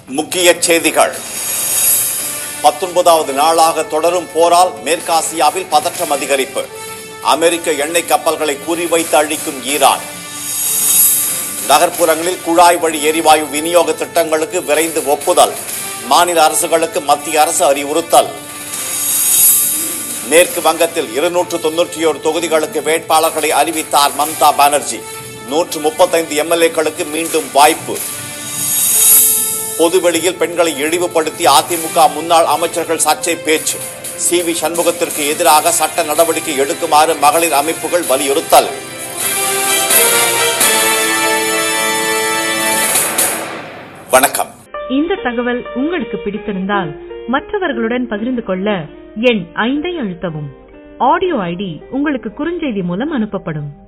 முக்கிய செய்திகள் பத்தொன்பதாவது நாளாக தொடரும் போரால் மேற்காசியாவில் பதற்றம் அதிகரிப்பு அமெரிக்க எண்ணெய் கப்பல்களை குறிவைத்து அழிக்கும் ஈரான் நகர்ப்புறங்களில் குழாய் வழி எரிவாயு விநியோக திட்டங்களுக்கு விரைந்து ஒப்புதல் மாநில அரசுகளுக்கு மத்திய அரசு அறிவுறுத்தல் மேற்கு வங்கத்தில் இருநூற்று தொன்னூற்றி ஒரு தொகுதிகளுக்கு வேட்பாளர்களை அறிவித்தார் மம்தா பானர்ஜி நூற்று முப்பத்தைந்து எம்எல்ஏக்களுக்கு மீண்டும் வாய்ப்பு பொதுவெளியில் பெண்களை இழிவுபடுத்தி அதிமுக முன்னாள் அமைச்சர்கள் சர்ச்சை பேச்சு சி வி சண்முகத்திற்கு எதிராக சட்ட நடவடிக்கை எடுக்குமாறு மகளிர் அமைப்புகள் வலியுறுத்தல் வணக்கம் இந்த தகவல் உங்களுக்கு பிடித்திருந்தால் மற்றவர்களுடன் பகிர்ந்து கொள்ள எண் ஐந்தை அழுத்தவும் ஆடியோ ஐடி உங்களுக்கு குறுஞ்செய்தி மூலம் அனுப்பப்படும்